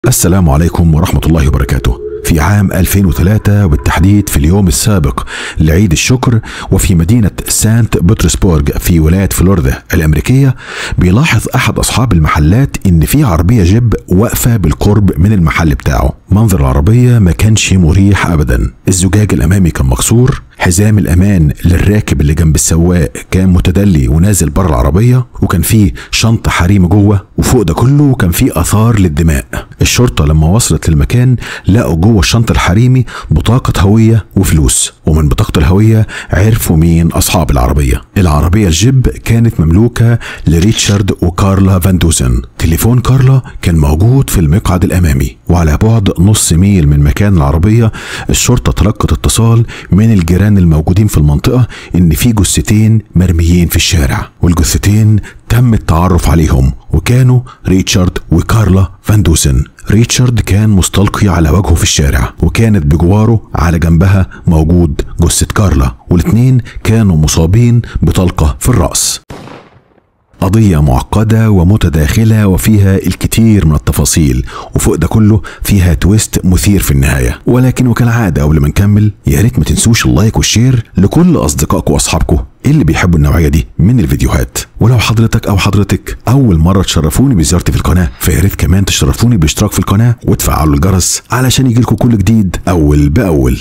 السلام عليكم ورحمة الله وبركاته في عام 2003 وبالتحديد في اليوم السابق لعيد الشكر وفي مدينة سانت بطرسبورغ في ولاية فلوريدا الأمريكية بيلاحظ أحد أصحاب المحلات إن في عربية جيب واقفة بالقرب من المحل بتاعه منظر العربية ما كانش مريح أبدا الزجاج الأمامي كان مكسور حزام الأمان للراكب اللي جنب السواق كان متدلي ونازل بره العربية وكان فيه شنطة حريمي جوه وفوق ده كله كان فيه آثار للدماء الشرطة لما وصلت للمكان لقوا جوه الشنطة الحريمي بطاقة هوية وفلوس ومن بطاقة الهوية عرفوا مين أصحاب العربية العربية الجيب كانت مملوكة لريتشارد وكارلا فاندوزن تليفون كارلا كان موجود في المقعد الأمامي وعلى بعد نص ميل من مكان العربية الشرطة تلقت اتصال من الجيران الموجودين في المنطقة إن في جثتين مرميين في الشارع والجثتين تم التعرف عليهم وكانوا ريتشارد وكارلا فاندوسن ريتشارد كان مستلقي على وجهه في الشارع وكانت بجواره على جنبها موجود جثة كارلا والاتنين كانوا مصابين بطلقة في الرأس قضية معقدة ومتداخلة وفيها الكثير من التفاصيل وفوق ده كله فيها تويست مثير في النهاية ولكن وكالعادة قبل ما نكمل يا ريت ما تنسوش اللايك والشير لكل أصدقائكم وأصحابكم اللي بيحبوا النوعية دي من الفيديوهات ولو حضرتك أو حضرتك أول مرة تشرفوني بزيارتي في القناة فيا ريت كمان تشرفوني بالاشتراك في القناة وتفعلوا الجرس علشان يجيلكم كل جديد أول بأول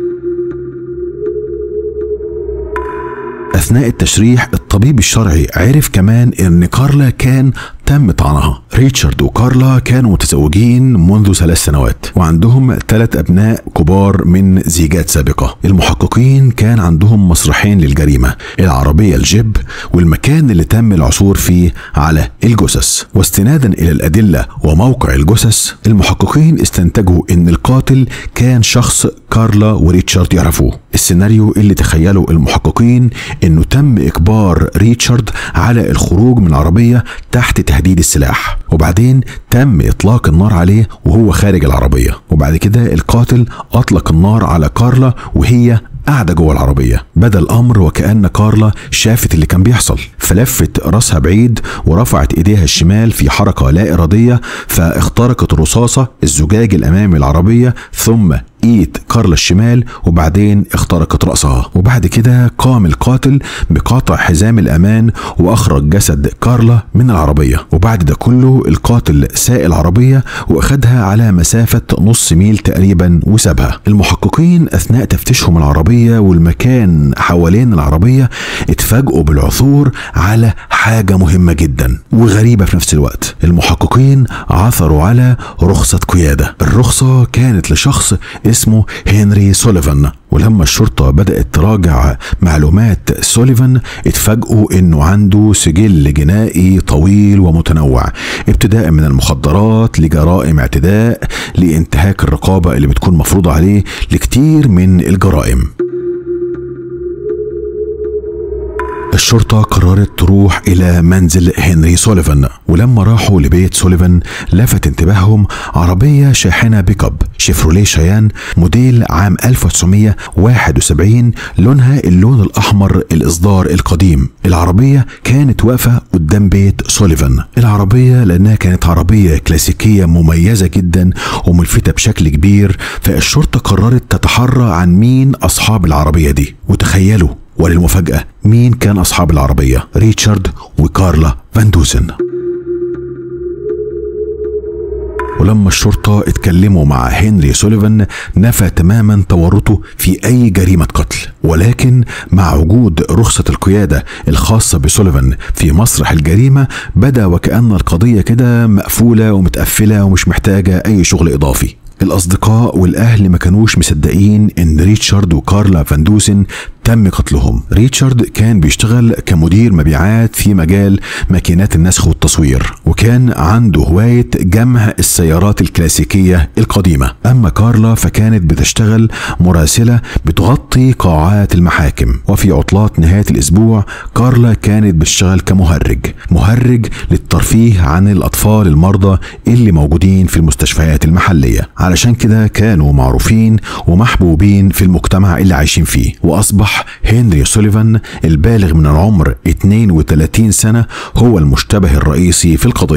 أثناء التشريح الطبيب الشرعي عرف كمان إن كارلا كان تم طعنها ريتشارد وكارلا كانوا متزوجين منذ ثلاث سنوات وعندهم ثلاث أبناء كبار من زيجات سابقة المحققين كان عندهم مسرحين للجريمة العربية الجيب والمكان اللي تم العثور فيه على الجثث واستنادا إلى الأدلة وموقع الجثث المحققين استنتجوا إن القاتل كان شخص كارلا وريتشارد يعرفوه السيناريو اللي تخيله المحققين انه تم اجبار ريتشارد على الخروج من العربيه تحت تهديد السلاح وبعدين تم اطلاق النار عليه وهو خارج العربيه وبعد كده القاتل اطلق النار على كارلا وهي قاعدة جوه العربية بدا الأمر وكأن كارلا شافت اللي كان بيحصل فلفت راسها بعيد ورفعت إيديها الشمال في حركة لا إرادية فاخترقت الرصاصة الزجاج الأمامي العربية ثم ايد كارلا الشمال وبعدين اخترقت راسها وبعد كده قام القاتل بقطع حزام الامان واخرج جسد كارلا من العربيه وبعد ده كله القاتل ساق العربيه واخدها على مسافه نص ميل تقريبا وسابها المحققين اثناء تفتيشهم العربيه والمكان حوالين العربيه اتفاجئوا بالعثور على حاجه مهمه جدا وغريبه في نفس الوقت المحققين عثروا على رخصه قياده الرخصه كانت لشخص اسمه هنري سوليفان ولما الشرطة بدأت تراجع معلومات سوليفان اتفاجئوا انه عنده سجل جنائي طويل ومتنوع ابتداء من المخدرات لجرائم اعتداء لانتهاك الرقابة اللي بتكون مفروضة عليه لكتير من الجرائم الشرطة قررت تروح إلى منزل هنري سوليفان ولما راحوا لبيت سوليفان لفت انتباههم عربية شاحنة بيك اب شيفروليه شيان موديل عام 1971 لونها اللون الأحمر الإصدار القديم العربية كانت واقفة قدام بيت سوليفان العربية لأنها كانت عربية كلاسيكية مميزة جدا وملفتة بشكل كبير فالشرطة قررت تتحرى عن مين أصحاب العربية دي وتخيلوا وللمفاجأة مين كان أصحاب العربية ريتشارد وكارلا فاندوزن ولما الشرطة اتكلموا مع هنري سوليفان نفى تماما تورطه في أي جريمة قتل ولكن مع وجود رخصة القيادة الخاصة بسوليفان في مسرح الجريمة بدا وكأن القضية كده مقفولة ومتقفلة ومش محتاجة أي شغل إضافي الأصدقاء والأهل ما كانوش مصدقين إن ريتشارد وكارلا فاندوسن تم قتلهم ريتشارد كان بيشتغل كمدير مبيعات في مجال ماكينات النسخ والتصوير وكان عنده هواية جمع السيارات الكلاسيكية القديمة أما كارلا فكانت بتشتغل مراسلة بتغطي قاعات المحاكم وفي عطلات نهاية الأسبوع كارلا كانت بتشتغل كمهرج مهرج للترفيه عن الأطفال المرضى اللي موجودين في المستشفيات المحلية علشان كده كانوا معروفين ومحبوبين في المجتمع اللي عايشين فيه وأصبح هنري سوليفان البالغ من العمر 32 سنة هو المشتبه الرئيسي في القضية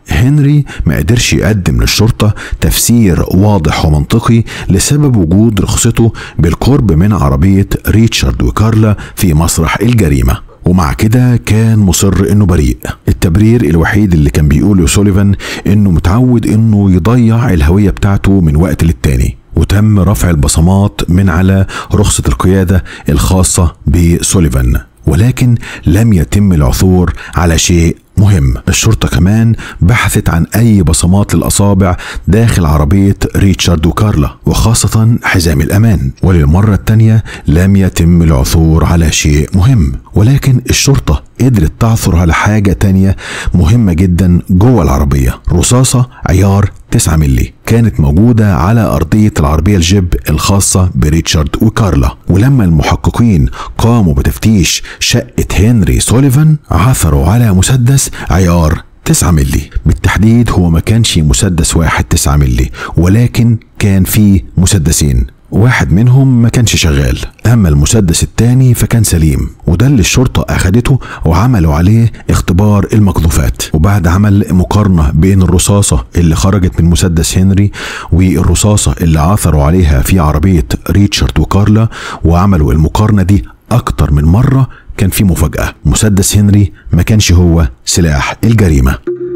هنري ما قدرش يقدم للشرطة تفسير واضح ومنطقي لسبب وجود رخصته بالقرب من عربية ريتشارد وكارلا في مسرح الجريمة ومع كده كان مصر انه بريء التبرير الوحيد اللي كان بيقوله سوليفان انه متعود انه يضيع الهوية بتاعته من وقت للتاني وتم رفع البصمات من على رخصة القيادة الخاصة بسوليفان ولكن لم يتم العثور على شيء مهم الشرطة كمان بحثت عن أي بصمات للأصابع داخل عربية ريتشارد وكارلا وخاصة حزام الأمان وللمرة الثانية لم يتم العثور على شيء مهم ولكن الشرطة قدرت تعثر على حاجة تانية مهمة جدا جوه العربية رصاصة عيار 9 ملي كانت موجودة على أرضية العربية الجيب الخاصة بريتشارد وكارلا ولما المحققين قاموا بتفتيش شقة هنري سوليفان عثروا على مسدس عيار 9 ملي بالتحديد هو ما كانش مسدس واحد 9 ملي ولكن كان فيه مسدسين واحد منهم ما كانش شغال اما المسدس التاني فكان سليم وده اللي الشرطة اخدته وعملوا عليه اختبار المقذوفات وبعد عمل مقارنة بين الرصاصة اللي خرجت من مسدس هنري والرصاصة اللي عثروا عليها في عربية ريتشارد وكارلا وعملوا المقارنة دي اكتر من مرة كان في مفاجأة مسدس هنري ما كانش هو سلاح الجريمة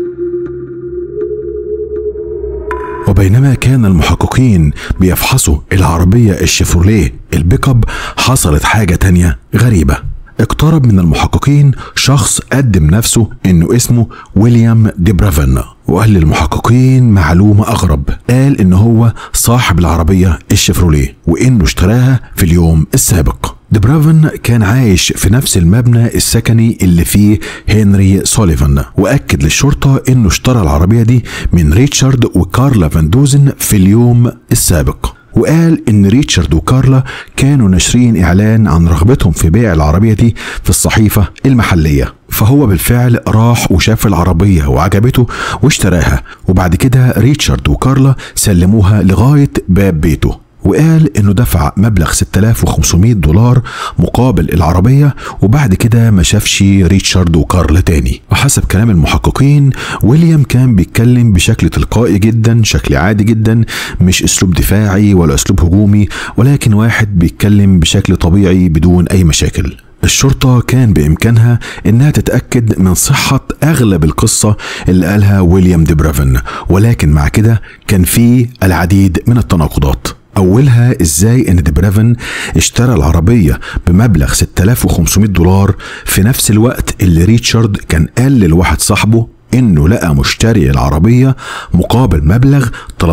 وبينما كان المحققين بيفحصوا العربية الشيفروليه البيك اب حصلت حاجة تانية غريبة اقترب من المحققين شخص قدم نفسه انه اسمه ويليام ديبرافن وقال للمحققين معلومة أغرب قال إن هو صاحب العربية الشيفروليه وإنه اشتراها في اليوم السابق دبرافن كان عايش في نفس المبنى السكني اللي فيه هنري سوليفان واكد للشرطه انه اشترى العربيه دي من ريتشارد وكارلا فاندوزن في اليوم السابق وقال ان ريتشارد وكارلا كانوا ناشرين اعلان عن رغبتهم في بيع العربيه دي في الصحيفه المحليه فهو بالفعل راح وشاف العربيه وعجبته واشتراها وبعد كده ريتشارد وكارلا سلموها لغايه باب بيته وقال انه دفع مبلغ 6500 دولار مقابل العربية وبعد كده ما شافش ريتشارد وكارل تاني وحسب كلام المحققين ويليام كان بيتكلم بشكل تلقائي جدا شكل عادي جدا مش اسلوب دفاعي ولا اسلوب هجومي ولكن واحد بيتكلم بشكل طبيعي بدون اي مشاكل الشرطة كان بإمكانها إنها تتأكد من صحة أغلب القصة اللي قالها ويليام ديبرافن ولكن مع كده كان في العديد من التناقضات أولها إزاي إن ديبرافن اشترى العربية بمبلغ 6500 دولار في نفس الوقت اللي ريتشارد كان قال لواحد إنه لقى مشتري العربية مقابل مبلغ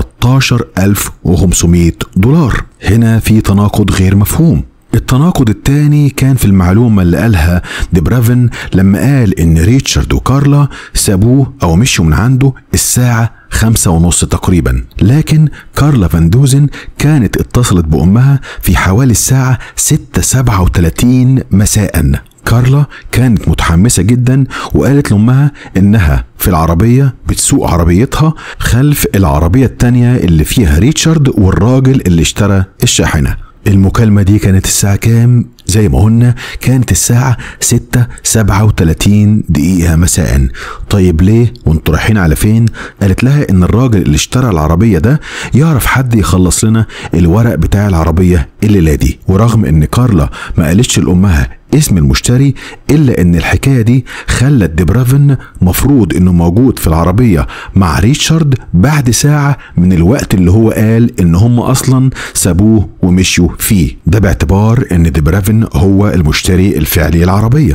13500 دولار هنا في تناقض غير مفهوم التناقض الثاني كان في المعلومة اللي قالها ديبرافن لما قال إن ريتشارد وكارلا سابوه أو مشوا من عنده الساعة خمسة ونص تقريبا لكن كارلا فاندوزن كانت اتصلت بأمها في حوالي الساعة ستة سبعة وتلاتين مساء كارلا كانت متحمسة جدا وقالت لأمها إنها في العربية بتسوق عربيتها خلف العربية التانية اللي فيها ريتشارد والراجل اللي اشترى الشاحنة المكالمة دي كانت الساعة كام؟ زي ما قلنا كانت الساعة ستة سبعة وتلاتين دقيقة مساء طيب ليه وانتوا رايحين على فين قالت لها ان الراجل اللي اشترى العربية ده يعرف حد يخلص لنا الورق بتاع العربية الليلة دي ورغم ان كارلا ما قالتش لامها اسم المشتري الا ان الحكايه دي خلت ديبرافن مفروض انه موجود في العربيه مع ريتشارد بعد ساعه من الوقت اللي هو قال ان هم اصلا سابوه ومشيوا فيه ده باعتبار ان ديبرافن هو المشتري الفعلي العربيه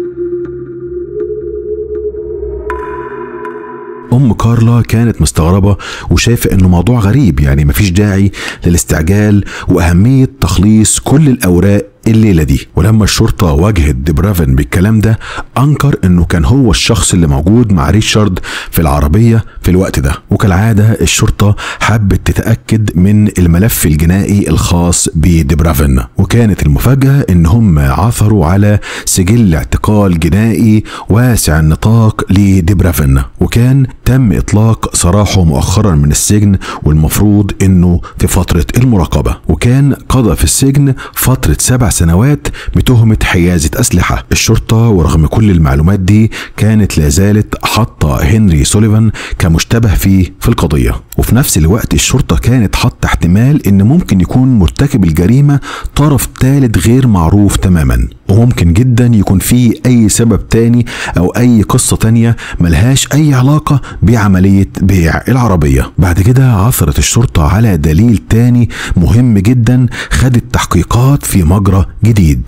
ام كارلا كانت مستغربه وشايفه انه موضوع غريب يعني مفيش داعي للاستعجال واهميه تخليص كل الاوراق الليلة دي ولما الشرطة واجهت ديبرافن بالكلام ده أنكر إنه كان هو الشخص اللي موجود مع ريتشارد في العربية في الوقت ده وكالعادة الشرطة حبت تتأكد من الملف الجنائي الخاص بديبرافن وكانت المفاجأة إن هم عثروا على سجل اعتقال جنائي واسع النطاق لديبرافن وكان تم إطلاق سراحه مؤخرا من السجن والمفروض إنه في فترة المراقبة وكان قضى في السجن فترة سبع سنوات بتهمة حيازة أسلحة الشرطة ورغم كل المعلومات دي كانت لازالت حاطة هنري سوليفان كمشتبه فيه في القضية وفي نفس الوقت الشرطة كانت حاطة احتمال ان ممكن يكون مرتكب الجريمة طرف ثالث غير معروف تماما وممكن جدا يكون فيه اي سبب تاني او اي قصة تانية ملهاش اي علاقة بعملية بيع العربية بعد كده عثرت الشرطة على دليل تاني مهم جدا خد التحقيقات في مجرى جديد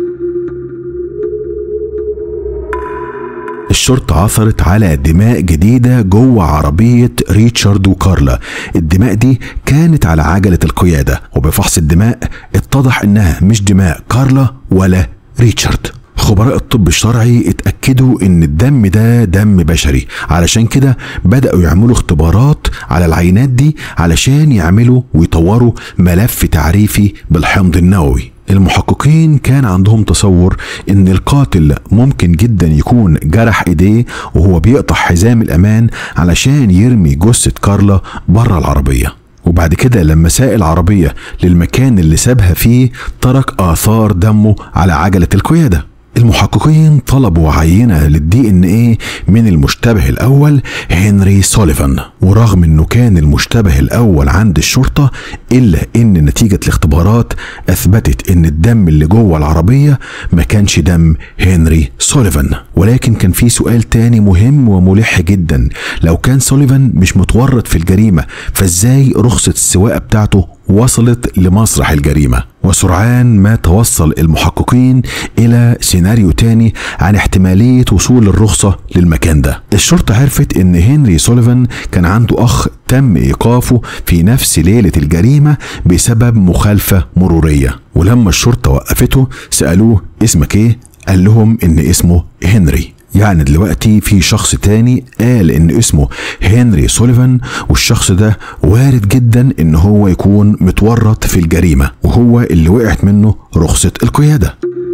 الشرطة عثرت على دماء جديدة جوه عربية ريتشارد وكارلا الدماء دي كانت على عجلة القيادة وبفحص الدماء اتضح انها مش دماء كارلا ولا ريتشارد خبراء الطب الشرعي اتأكدوا ان الدم ده دم بشري علشان كده بدأوا يعملوا اختبارات على العينات دي علشان يعملوا ويطوروا ملف تعريفي بالحمض النووي المحققين كان عندهم تصور ان القاتل ممكن جدا يكون جرح ايديه وهو بيقطع حزام الامان علشان يرمي جثة كارلا بره العربية وبعد كده لما ساق العربية للمكان اللي سابها فيه ترك آثار دمه على عجلة القيادة المحققين طلبوا عينة للدي ان ايه من المشتبه الاول هنري سوليفان ورغم انه كان المشتبه الاول عند الشرطة الا ان نتيجة الاختبارات اثبتت ان الدم اللي جوه العربية ما كانش دم هنري سوليفان ولكن كان في سؤال تاني مهم وملح جدا لو كان سوليفان مش متورط في الجريمة فازاي رخصة السواقة بتاعته وصلت لمسرح الجريمة وسرعان ما توصل المحققين إلى سيناريو تاني عن احتمالية وصول الرخصة للمكان ده الشرطة عرفت إن هنري سوليفان كان عنده أخ تم إيقافه في نفس ليلة الجريمة بسبب مخالفة مرورية ولما الشرطة وقفته سألوه اسمك إيه؟ قال لهم إن اسمه هنري يعني دلوقتي في شخص تاني قال ان اسمه هنري سوليفان والشخص ده وارد جدا ان هو يكون متورط في الجريمة وهو اللي وقعت منه رخصة القيادة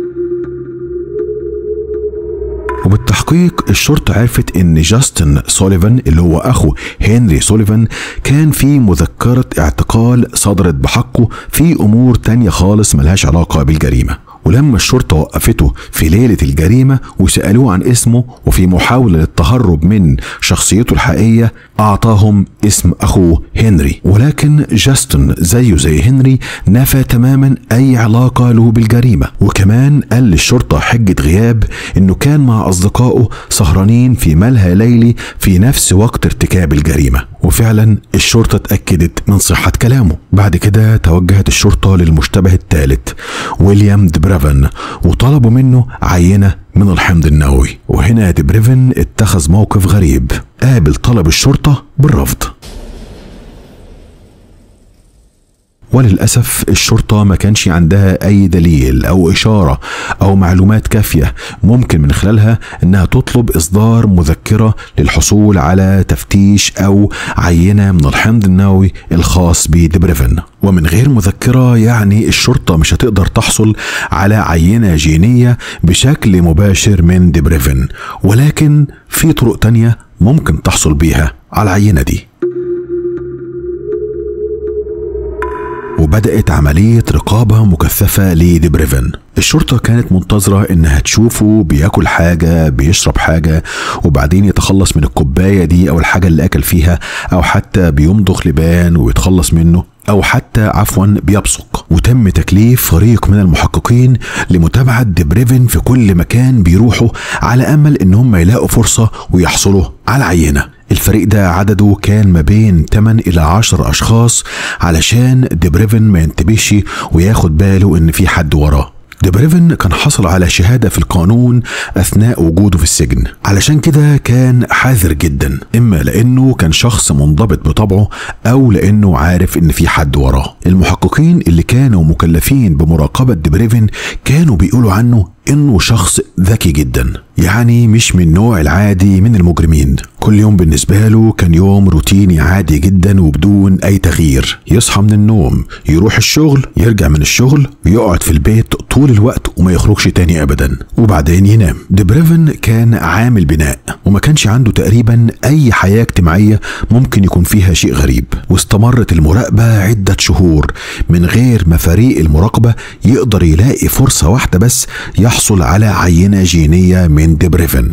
وبالتحقيق الشرطة عرفت ان جاستن سوليفان اللي هو اخو هنري سوليفان كان في مذكرة اعتقال صدرت بحقه في امور تانية خالص ملهاش علاقة بالجريمة ولما الشرطة وقفته في ليلة الجريمة وسألوه عن اسمه وفي محاولة للتهرب من شخصيته الحقيقية أعطاهم اسم أخوه هنري ولكن جاستن زيه زي هنري نفى تماما أي علاقة له بالجريمة وكمان قال للشرطة حجة غياب إنه كان مع أصدقائه سهرانين في ملهى ليلي في نفس وقت ارتكاب الجريمة وفعلا الشرطة اتأكدت من صحة كلامه بعد كده توجهت الشرطة للمشتبه الثالث ويليام دبريفن وطلبوا منه عينة من الحمض النووي وهنا دبريفن اتخذ موقف غريب قابل طلب الشرطة بالرفض وللأسف الشرطة ما كانش عندها أي دليل أو إشارة أو معلومات كافية ممكن من خلالها أنها تطلب إصدار مذكرة للحصول على تفتيش أو عينة من الحمض النووي الخاص بدبريفن ومن غير مذكرة يعني الشرطة مش هتقدر تحصل على عينة جينية بشكل مباشر من دبريفن ولكن في طرق تانية ممكن تحصل بيها على العينة دي وبدأت عملية رقابة مكثفة لدبريفن الشرطة كانت منتظرة انها تشوفه بياكل حاجة بيشرب حاجة وبعدين يتخلص من الكوباية دي او الحاجة اللي اكل فيها او حتى بيمضغ لبان ويتخلص منه او حتى عفوا بيبصق وتم تكليف فريق من المحققين لمتابعة دبريفن في كل مكان بيروحوا على امل ان هم يلاقوا فرصة ويحصلوا على عينة الفريق ده عدده كان ما بين 8 إلى 10 أشخاص علشان دبريفن ما ينتبهش وياخد باله إن في حد وراه دبريفن كان حصل على شهادة في القانون أثناء وجوده في السجن علشان كده كان حذر جدا إما لأنه كان شخص منضبط بطبعه أو لأنه عارف إن في حد وراه المحققين اللي كانوا مكلفين بمراقبة دبريفن كانوا بيقولوا عنه انه شخص ذكي جدا يعني مش من النوع العادي من المجرمين كل يوم بالنسبة له كان يوم روتيني عادي جدا وبدون أي تغيير يصحى من النوم يروح الشغل يرجع من الشغل ويقعد في البيت طول الوقت وما يخرجش تاني أبدا وبعدين ينام ديبريفن كان عامل بناء وما كانش عنده تقريبا أي حياة اجتماعية ممكن يكون فيها شيء غريب واستمرت المراقبة عدة شهور من غير ما فريق المراقبة يقدر يلاقي فرصة واحدة بس يحصل على عينة جينية من ديبريفن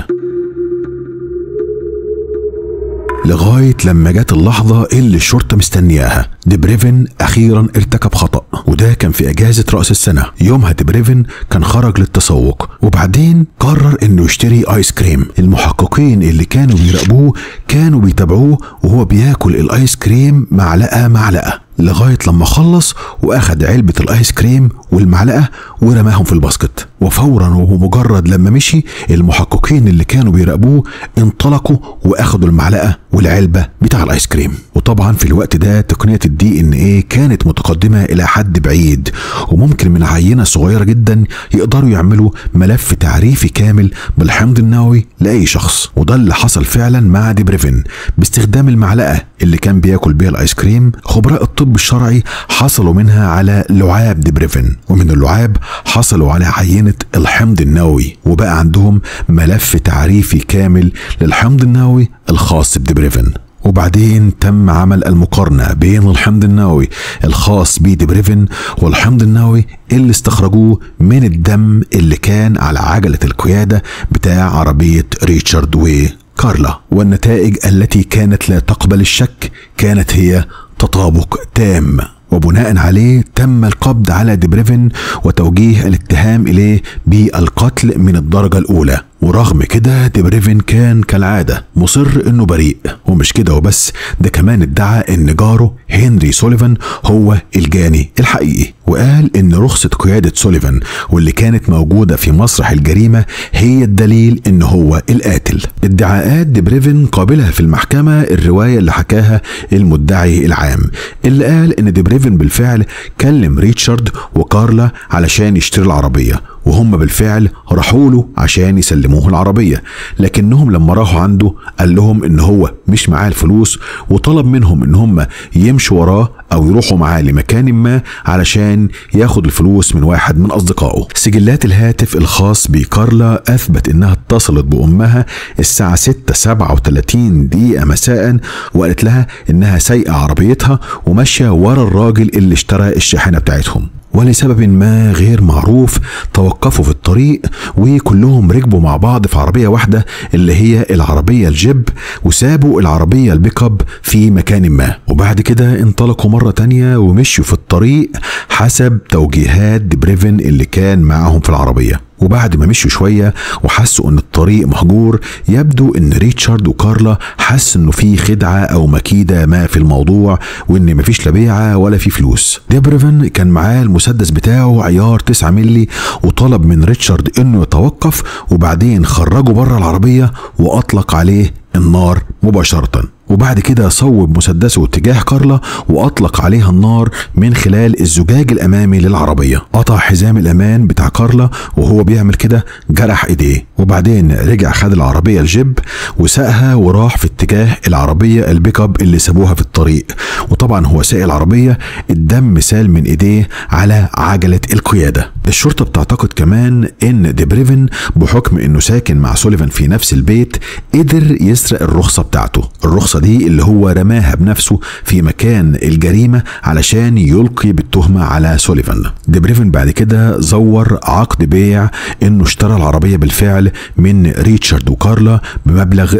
لغاية لما جت اللحظة اللي الشرطة مستنياها ديبريفن أخيرا ارتكب خطأ وده كان في أجازة رأس السنة يومها ديبريفن كان خرج للتسوق وبعدين قرر إنه يشتري آيس كريم المحققين اللي كانوا بيراقبوه كانوا بيتابعوه وهو بياكل الآيس كريم معلقة معلقة لغاية لما خلص وأخد علبة الآيس كريم والمعلقة ورماهم في الباسكت وفورا ومجرد لما مشي المحققين اللي كانوا بيراقبوه انطلقوا واخدوا المعلقة والعلبة بتاع الآيس كريم وطبعا في الوقت ده تقنية الدي ان ايه كانت متقدمة إلى حد بعيد وممكن من عينة صغيرة جدا يقدروا يعملوا ملف تعريفي كامل بالحمض النووي لأي شخص وده اللي حصل فعلا مع ديبريفن باستخدام المعلقة اللي كان بياكل بيها الآيس كريم خبراء الطب الشرعي حصلوا منها على لعاب ديبريفن ومن اللعاب حصلوا على عينة الحمض النووي وبقى عندهم ملف تعريفي كامل للحمض النووي الخاص بديبريفن وبعدين تم عمل المقارنة بين الحمض النووي الخاص بديبريفن والحمض النووي اللي استخرجوه من الدم اللي كان على عجلة القيادة بتاع عربية ريتشارد وكارلا والنتائج التي كانت لا تقبل الشك كانت هي تطابق تام وبناء عليه تم القبض على ديبريفن وتوجيه الاتهام اليه بالقتل من الدرجه الاولى ورغم كده ديبريفن كان كالعادة مصر انه بريء ومش كده وبس ده كمان ادعى ان جاره هنري سوليفان هو الجاني الحقيقي وقال ان رخصة قيادة سوليفان واللي كانت موجودة في مسرح الجريمة هي الدليل ان هو القاتل ادعاءات ديبريفن قابلها في المحكمة الرواية اللي حكاها المدعي العام اللي قال ان ديبريفن بالفعل كلم ريتشارد وكارلا علشان يشتري العربية وهم بالفعل راحوا له عشان يسلموه العربيه لكنهم لما راحوا عنده قال لهم ان هو مش معاه الفلوس وطلب منهم ان هم يمشوا وراه او يروحوا معاه لمكان ما علشان ياخد الفلوس من واحد من اصدقائه سجلات الهاتف الخاص بكارلا اثبت انها اتصلت بامها الساعه 6 37 دقيقه مساء وقالت لها انها سايقه عربيتها وماشيه ورا الراجل اللي اشترى الشاحنه بتاعتهم ولسبب ما غير معروف توقفوا في الطريق وكلهم ركبوا مع بعض في عربية واحدة اللي هي العربية الجيب وسابوا العربية البيك اب في مكان ما وبعد كده انطلقوا مرة تانية ومشوا في الطريق حسب توجيهات ديبريفن اللي كان معاهم في العربية وبعد ما مشوا شوية وحسوا ان الطريق مهجور يبدو ان ريتشارد وكارلا حس انه في خدعة او مكيدة ما في الموضوع وان مفيش لا بيعة ولا في فلوس ديبريفن كان معاه المسدس بتاعه عيار 9 ملي وطلب من ريتشارد انه يتوقف وبعدين خرجه بره العربية واطلق عليه النار مباشرة وبعد كده صوب مسدسه اتجاه كارلا واطلق عليها النار من خلال الزجاج الامامي للعربيه قطع حزام الامان بتاع كارلا وهو بيعمل كده جرح ايديه وبعدين رجع خد العربيه الجيب وساقها وراح في اتجاه العربيه البيك اب اللي سابوها في الطريق وطبعا هو ساق العربيه الدم سال من ايديه على عجله القياده الشرطه بتعتقد كمان ان ديبريفن بحكم انه ساكن مع سوليفان في نفس البيت قدر يسرق الرخصه بتاعته الرخصه دي اللي هو رماها بنفسه في مكان الجريمة علشان يلقي بالتهمة على سوليفان ديبريفن بعد كده زور عقد بيع انه اشترى العربية بالفعل من ريتشارد وكارلا بمبلغ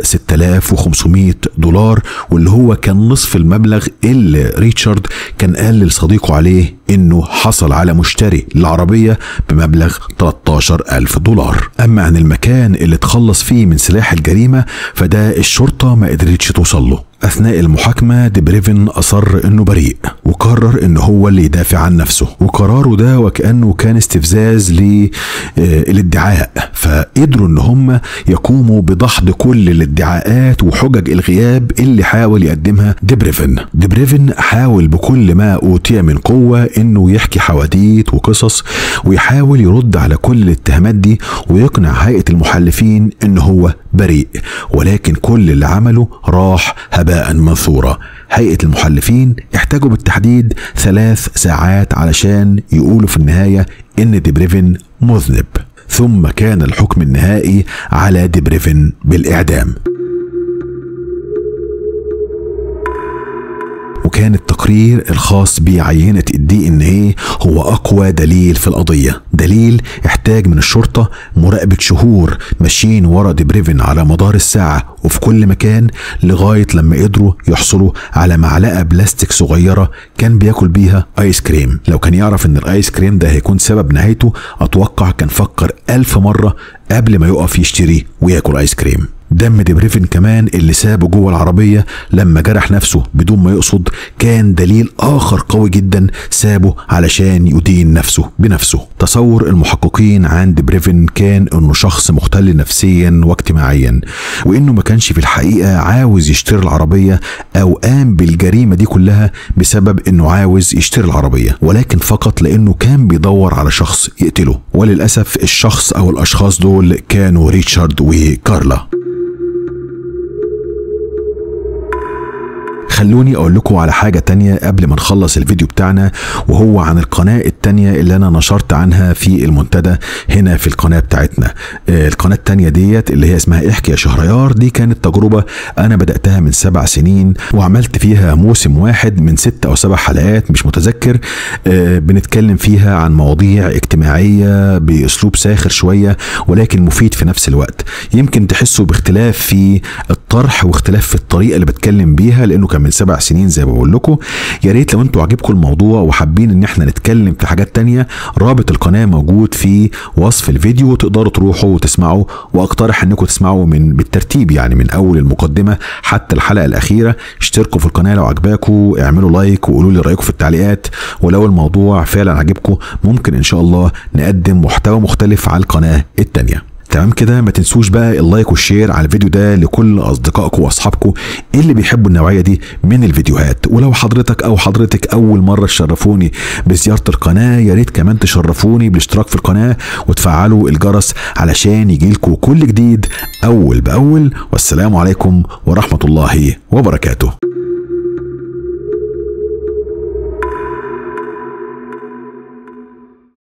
6500 دولار واللي هو كان نصف المبلغ اللي ريتشارد كان قال لصديقه عليه انه حصل على مشتري للعربية بمبلغ 13 ألف دولار أما عن المكان اللي اتخلص فيه من سلاح الجريمة فده الشرطة ما قدرتش توصل له اثناء المحاكمه ديبريفن اصر انه بريء وقرر ان هو اللي يدافع عن نفسه وقراره ده وكانه كان استفزاز للادعاء فقدروا ان هم يقوموا بدحض كل الادعاءات وحجج الغياب اللي حاول يقدمها ديبريفن ديبريفن حاول بكل ما اوتي من قوه انه يحكي حواديت وقصص ويحاول يرد على كل الاتهامات دي ويقنع هيئه المحلفين ان هو بريء ولكن كل اللي عمله راح هباء منثورا هيئة المحلفين احتاجوا بالتحديد ثلاث ساعات علشان يقولوا في النهاية ان ديبريفن مذنب ثم كان الحكم النهائي على ديبريفن بالإعدام وكان التقرير الخاص بعينة الدي ان ايه هو اقوى دليل في القضية دليل احتاج من الشرطة مراقبة شهور ماشيين ورا ديبريفن على مدار الساعة وفي كل مكان لغاية لما قدروا يحصلوا على معلقة بلاستيك صغيرة كان بياكل بيها ايس كريم لو كان يعرف ان الايس كريم ده هيكون سبب نهايته اتوقع كان فكر الف مرة قبل ما يقف يشتري وياكل ايس كريم دم ديبريفن كمان اللي سابه جوه العربية لما جرح نفسه بدون ما يقصد كان دليل آخر قوي جدا سابه علشان يدين نفسه بنفسه تصور المحققين عن ديبريفن كان انه شخص مختل نفسيا واجتماعيا وانه ما كانش في الحقيقة عاوز يشتري العربية او قام بالجريمة دي كلها بسبب انه عاوز يشتري العربية ولكن فقط لانه كان بيدور على شخص يقتله وللأسف الشخص او الاشخاص دول كانوا ريتشارد وكارلا خلوني اقول لكم على حاجة تانية قبل ما نخلص الفيديو بتاعنا وهو عن القناة التانية اللي انا نشرت عنها في المنتدى هنا في القناة بتاعتنا آه القناة التانية ديت اللي هي اسمها احكي يا شهريار دي كانت تجربة انا بدأتها من سبع سنين وعملت فيها موسم واحد من ست او سبع حلقات مش متذكر آه بنتكلم فيها عن مواضيع اجتماعية باسلوب ساخر شوية ولكن مفيد في نفس الوقت يمكن تحسوا باختلاف في الطرح واختلاف في الطريقة اللي بتكلم بيها لانه كان من سبع سنين زي ما بقول لكم يا ريت لو انتوا عاجبكم الموضوع وحابين ان احنا نتكلم في حاجات تانية رابط القناه موجود في وصف الفيديو تقدروا تروحوا وتسمعوا واقترح انكم تسمعوا من بالترتيب يعني من اول المقدمه حتى الحلقه الاخيره اشتركوا في القناه لو عجباكم اعملوا لايك وقولوا لي رايكم في التعليقات ولو الموضوع فعلا عجبكم ممكن ان شاء الله نقدم محتوى مختلف على القناه التانيه تمام كده ما تنسوش بقى اللايك والشير على الفيديو ده لكل اصدقائكم واصحابكم اللي بيحبوا النوعيه دي من الفيديوهات ولو حضرتك او حضرتك اول مره تشرفوني بزياره القناه يا ريت كمان تشرفوني بالاشتراك في القناه وتفعلوا الجرس علشان يجيلكم كل جديد اول باول والسلام عليكم ورحمه الله وبركاته